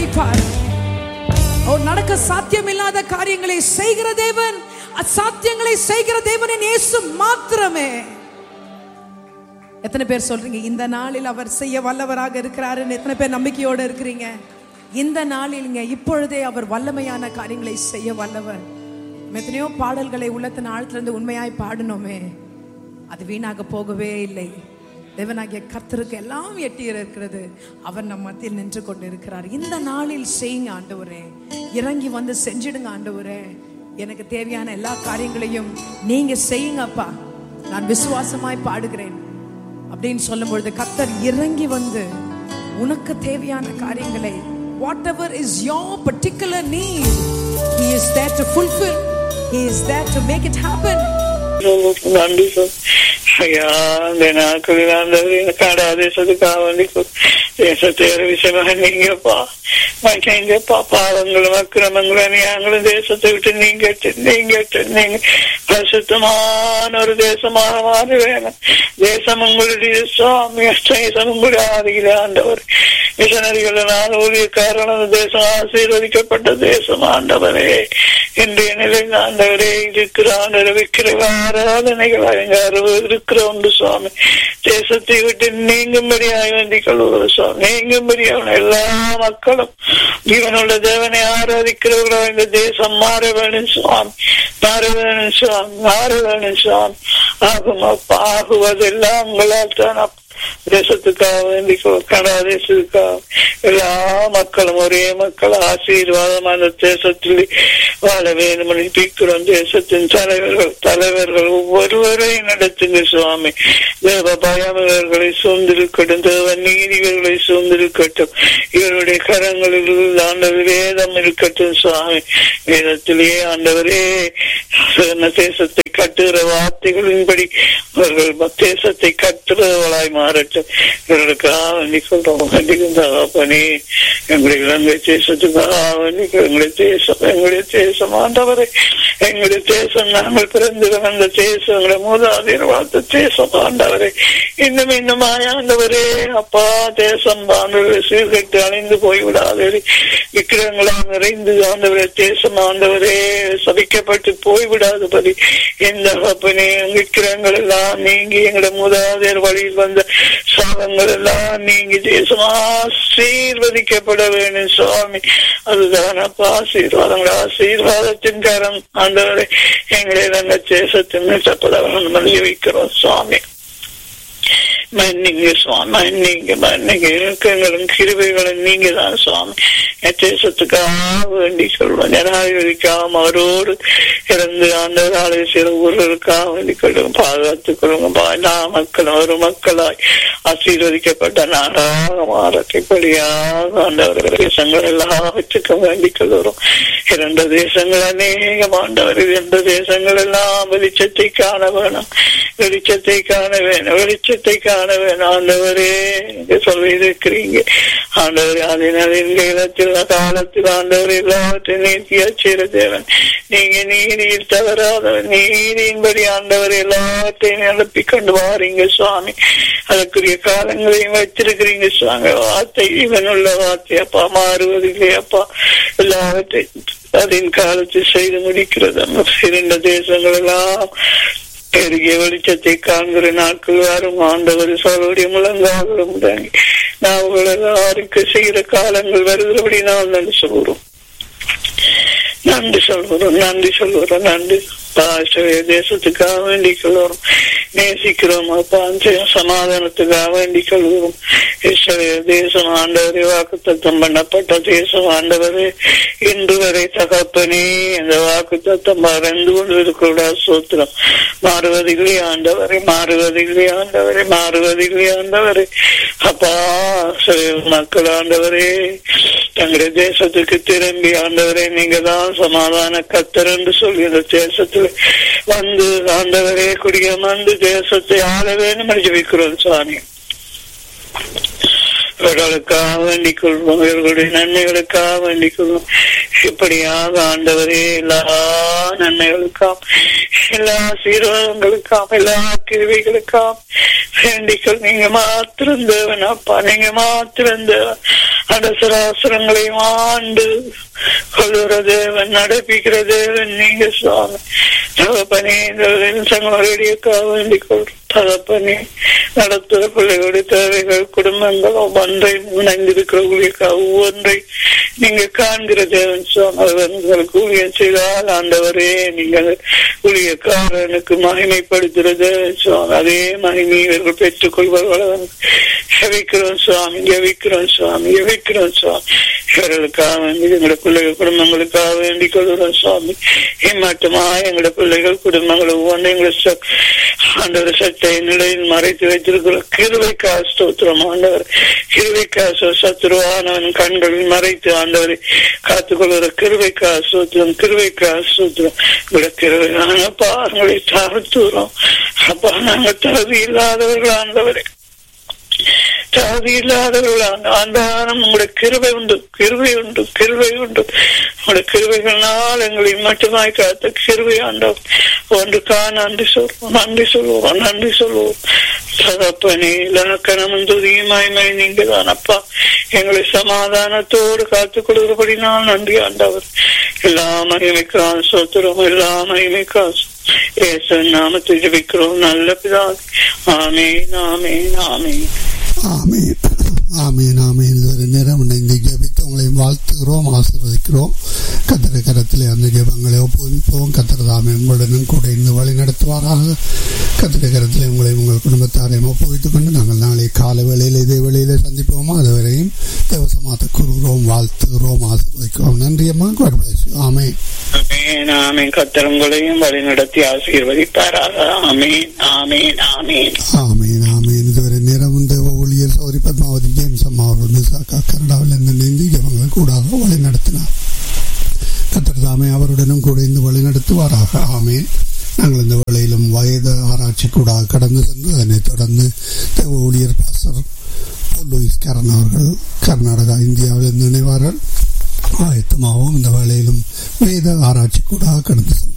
வைப்பார் அவர் நடக்க சாத்தியமில்லாத காரியங்களை செய்கிற தேவன் அசாத்தியங்களை செய்கிற தேவனின் இயேசு மாத்திரமே எத்தனை பேர் சொல்றீங்க இந்த நாளில் அவர் செய்ய வல்லவராக இருக்கிறாருன்னு எத்தனை பேர் நம்பிக்கையோட இருக்கிறீங்க இந்த நாளில்ங்க இப்பொழுதே அவர் வல்லமையான காரியங்களை செய்ய வல்லவர் நம்ம எத்தனையோ பாடல்களை உள்ளத்தின் ஆழத்திலிருந்து உண்மையாய் பாடினோமே அது வீணாக போகவே இல்லை தேவனாகிய கர்த்தருக்கு எல்லாம் எட்டி இருக்கிறது அவர் நம் மத்தியில் நின்று கொண்டு இருக்கிறார் இந்த நாளில் செய்யுங்க ஆண்டவரே இறங்கி வந்து செஞ்சிடுங்க ஆண்டவரே எனக்கு தேவையான எல்லா காரியங்களையும் நீங்க செய்யுங்க அப்பா நான் விசுவாசமாய் பாடுகிறேன் அப்படின்னு சொல்லும் பொழுது கர்த்தர் இறங்கி வந்து உனக்கு தேவையான காரியங்களை whatever is your particular need he is there to fulfil he is there to make it happen உங்களுக்கு நன்றி சார் ஐயா இந்த நாட்களில் ஆண்டவரே கடா தேசத்துக்காக வேண்டி தேசத்தை ஒரு விஷயமாக நீங்கப்பா நீங்கப்பா பாவங்களும் அக்கிரமங்களும் அநியாயங்களும் தேசத்தை விட்டு நீங்கட்டு நீங்கட்டு நீங்க பரிசுத்தமான ஒரு தேசமாக மாற வேணும் தேசம் உங்களுடைய சுவாமி தேசம் உங்களுடைய ஆதியில் ஆண்டவர் மிஷனரிகளினால் ஊழியக்காரன் தேசம் ஆசீர்வதிக்கப்பட்ட தேசம் ஆண்டவரே இன்றைய நிலையில் ஆண்டவரே இருக்கிற ஆண்டவர் விக்கிர ஆராதனைகள் அங்க இருக்கிறோம் சுவாமி தேசத்தை விட்டு நீங்கும்படியாக வேண்டிக் கொள்வது சுவாமி நீங்கும்படியான எல்லா மக்களும் இவனுள்ள தேவனை ஆராதிக்கிறவர்களோ இந்த தேசம் மாற வேணும் சுவாமி மாற வேணும் சுவாமி மாற வேணும் சுவாமி ஆகும் அப்பா ஆகுவதெல்லாம் உங்களால் தான் அப்பா தேசத்துக்காக வேண்டி கனடா தேசத்துக்காக எல்லா மக்களும் ஒரே மக்கள் ஆசீர்வாதம் அந்த தேசத்தில் வாழ வேண்டும் பிக்கிறோம் தேசத்தின் தலைவர்கள் தலைவர்கள் ஒவ்வொருவரையும் நடத்துங்க சுவாமி தேவ பயம் இவர்களை சூழ்ந்திருக்கட்டும் தேவ நீதி இவர்களை சூழ்ந்திருக்கட்டும் இவருடைய கரங்களில் ஆண்டவர் வேதம் இருக்கட்டும் சுவாமி வேதத்திலேயே ஆண்டவரே தேசத்தை கட்டுகிற வார்த்தைகளின்படி அவர்கள் தேசத்தை கட்டுறவர்களாய் மாறட்டும் இவர்களுக்காக வேண்டி சொல்றோம் பணி எங்களுடைய இலங்கை தேசத்துக்காக வேண்டி எங்களுடைய தேசம் எங்களுடைய தேசம் ஆண்டவரை எங்களுடைய தேசம் நாங்கள் பிறந்து வந்த தேசம் எங்களுடைய மூதாதையர் வாழ்த்த தேசம் ஆண்டவரை இன்னும் இன்னும் ஆண்டவரே அப்பா தேசம் ஆண்டவரை சீர்கட்டு அணிந்து போய்விடாதே விக்கிரங்களால் நிறைந்து ஆண்டவரே தேசம் ஆண்டவரே சபிக்கப்பட்டு போய்விடாதபடி எந்த அப்பனே விக்கிரங்கள் எல்லாம் நீங்கி எங்களோட மூதாதையர் வழியில் வந்த சாபங்கள் எல்லாம் நீங்கி தேசம் ஆசீர்வதிக்கப்பட வேண்டும் சுவாமி அதுதான் அப்பா ஆசீர்வாதங்கள் ஆசீர்வாதத்தின் கரம் ஆண்டவரை எங்களை நாங்கள் தேசத்தின் மீட்டப்பட வேண்டும் வைக்கிறோம் சுவாமி மன்னிங்க சுவாமி மன்னிங்க மன்னிங்க இலக்கங்களும் கிருபைகளும் நீங்க தான் சுவாமி தேசத்துக்காக வேண்டி சொல்வோம் ஜனாதிபதிக்காக அவரோடு இறந்து அந்த சில ஊர்களுக்காக வேண்டிக் கொள்ளும் பாதுகாத்துக் கொள்ளுங்க எல்லா மக்களும் ஒரு மக்களாய் ஆசீர்வதிக்கப்பட்ட நாடாக மாறக்கைப்படியாக அந்த தேசங்கள் எல்லாவற்றுக்கும் வேண்டிக் கொள்கிறோம் இரண்டு தேசங்கள் அநேகம் ஆண்டவர் இரண்டு தேசங்கள் எல்லாம் வெளிச்சத்தை காண வேணும் வெளிச்சத்தை காண வேணும் வெளிச்சத்தை காண வேணும் ஆண்டவரே சொல்லியிருக்கிறீங்க ஆண்டவர் அதனால் இந்த இடத்தில் காலத்தில் ஆண்டவர் எல்லாவற்றையும் நீத்தியா செய்கிற தேவன் நீங்க நீதியில் தவறாதவர் நீதியின்படி ஆண்டவர் எல்லாவற்றையும் நிரப்பி கொண்டு வாரீங்க சுவாமி அதற்குரிய காலங்களையும் வச்சிருக்கிறீங்க சுவாமி வார்த்தை இவனுள்ள வார்த்தை அப்பா மாறுவதில்லை அப்பா எல்லாவற்றையும் அதன் காலத்தில் செய்து முடிக்கிறது இரண்டு தேசங்கள் எல்லாம் பெருகிய வெளிச்சத்தை காண்கிற நாட்கள் வரும் ஆண்டவர் சொல்லுடைய முழங்காலும் முடங்கி நாங்கள் எல்லாருக்கு செய்கிற காலங்கள் வருகிறபடி நாம் நன்றி சொல்கிறோம் நன்றி சொல்கிறோம் நன்றி சொல்கிறோம் நன்றி தேசத்துக்காக வேண்டிக் கொள்கிறோம் நேசிக்கிறோம் அப்பா சமாதானத்துக்காக வேண்டிக் கொள்கிறோம் இஸ்ரேல் தேசம் ஆண்டவரே வாக்கு தத்தம் பண்ணப்பட்ட தேசம் ஆண்டவரே இன்று வரை தகப்பனே இந்த வாக்கு தத்தம் மறந்து கொண்டு இருக்கிற சூத்திரம் மாறுவதில்லை ஆண்டவரை மாறுவதில்லை ஆண்டவரை மாறுவதில்லை ஆண்டவரே அப்பா மக்கள் ஆண்டவரே தங்களுடைய தேசத்துக்கு திரும்பி ஆண்டவரே நீங்க தான் சமாதான கத்தர் என்று சொல்லி இந்த தேசத்தில் வந்து ஆண்டவரே குடியமர்ந்து தேசத்தை ஆள வேண்டும் என்று ஜெபிக்கிறோம் சுவாமி இவர்களுக்காக வேண்டிக் கொள்வோம் இவர்களுடைய நன்மைகளுக்காக வேண்டிக் கொள்வோம் இப்படியாக ஆண்டவரே எல்லா நன்மைகளுக்காம் எல்லா சீர்வாதங்களுக்காம் எல்லா கிருவிகளுக்காம் வேண்டிக்கொள் நீங்க மாத்திரம் தேவன் அப்பா நீங்க மாத்திரம் தேவன் அடசராசரங்களையும் ஆண்டு கொள்ளுற தேவன் நடப்பிக்கிற தேவன் நீங்க சுவாமி தகப்பனே இந்த சங்கமரடியக்காக வேண்டிக் கொள்றோம் தகப்பனே நடத்துகிற பிள்ளைகளுடைய தேவைகள் குடும்பங்கள் ஒவ்வொன்றை இணைந்திருக்கிற ஊழியக்காக ஒவ்வொன்றை நீங்க காண்கிற தேவன் சுவாமி அவர்களுக்கு ஊழியம் செய்தால் ஆண்டவரே நீங்கள் ஊழியக்காரனுக்கு மகிமைப்படுத்துகிற தேவன் சுவாமி அதே மகிமை இவர்கள் பெற்றுக் கொள்வார்கள் ஜெபிக்கிறோம் சுவாமி ஜெபிக்கிறோம் சுவாமி ஜெபிக்கிறோம் சுவாமி இவர்களுக்காக வேண்டி எங்களோட பிள்ளைகள் குடும்பங்களுக்காக வேண்டிக் கொள்கிறோம் சுவாமி ஏமாற்றமா எங்களோட பிள்ளைகள் குடும்பங்கள் ஒவ்வொன்றும் எங்களை ச- ஆண்டவர் சட்டை நிலையில் மறைத்து வைத்திருக்கிறோம் கிருவைக்கா ஸ்தோத்திரம் ஆண்டவர் கிருவைக்கா சத்துருவானவன் கண்களில் மறைத்து ஆண்டவரை காத்துக்கொள்கிற கிருவைக்கா சூத்திரம் கிருவைக்கா சூத்திரம் உங்களோட கிருவையான பாருங்களை தாழ்த்துறோம் அப்பா நாங்கள் தகுதி இல்லாதவர்கள் ஆண்டவரை சாதி இல்லாதவர்களான ஆண்டானம் உங்களுடைய கிருபை உண்டு கிருபை உண்டு கிருபை உண்டு உங்களுடைய கிருபைகளால் எங்களை மட்டுமாய் காத்த கிருபை ஆண்டவர் ஒன்றுக்கா நன்றி சொல்வோம் நன்றி சொல்லுவோம் நன்றி சொல்லுவோம் தகப்பனே இலக்கணமும் துதியுமாய்மை நீங்க தான் அப்பா எங்களை சமாதானத்தோடு காத்துக் கொள்கிறபடினால் நன்றி ஆண்டவர் எல்லா மகிமைக்கான் சோத்திரம் எல்லா மகிமைக்கான் ஏசு நாமத்தை ஜபிக்கிறோம் நல்ல பிதா ஆமேன் ஆமேன் ஆமேன் ஆமீன் ஆமீன் ஆமீன் இதுவரை நேரம் இணைந்து ஜெபித்து உங்களை வாழ்த்துகிறோம் ஆசீர்வதிக்கிறோம் கத்தரை கரத்திலே அந்த ஜெபங்களை ஒப்புவிப்போம் கத்தர் தாமே உங்களுடனும் கூட இருந்து வழி நடத்துவாராக கத்தரை கரத்திலே உங்களை உங்கள் குடும்பத்தாரையும் ஒப்புவித்துக் கொண்டு நாங்கள் நாளை காலை வேளையில் இதே வேளையிலே சந்திப்போமா அதுவரையும் தேவசமாத்த கூறுகிறோம் வாழ்த்துகிறோம் ஆசீர்வதிக்கிறோம் நன்றி அம்மா God bless you. ஆமென் ஆமேன் ஆமேன் கத்தர் உங்களையும் வழி நடத்தி ஆசீர்வதிப்பாராக ஆமேன் ஆமேன் ஆமேன் ஆமீன் ஆமீன் இதுவரை நேரம் இந்த ஊழியர் சௌரி பத்மாவதி ஜேம்ஸ் அம்மா அவர்கள் மிசாக்கா கனடாவில் இருந்து இணைந்து ஜபங்கள் கூடாக வழி நடத்தினார் கத்தர் தாமே அவருடனும் கூட இருந்து வழி நடத்துவாராக ஆமீன் நாங்கள் இந்த வேளையிலும் வயது ஆராய்ச்சி கூடாக கடந்து சென்று அதனைத் தொடர்ந்து தேவ ஊழியர் பாசர் லூயிஸ் கரண் அவர்கள் கர்நாடகா இந்தியாவில் இருந்து இணைவார்கள் ஆயத்தமாகவும் இந்த வேளையிலும் வேத ஆராய்ச்சி கூடாக கடந்து செல்வார்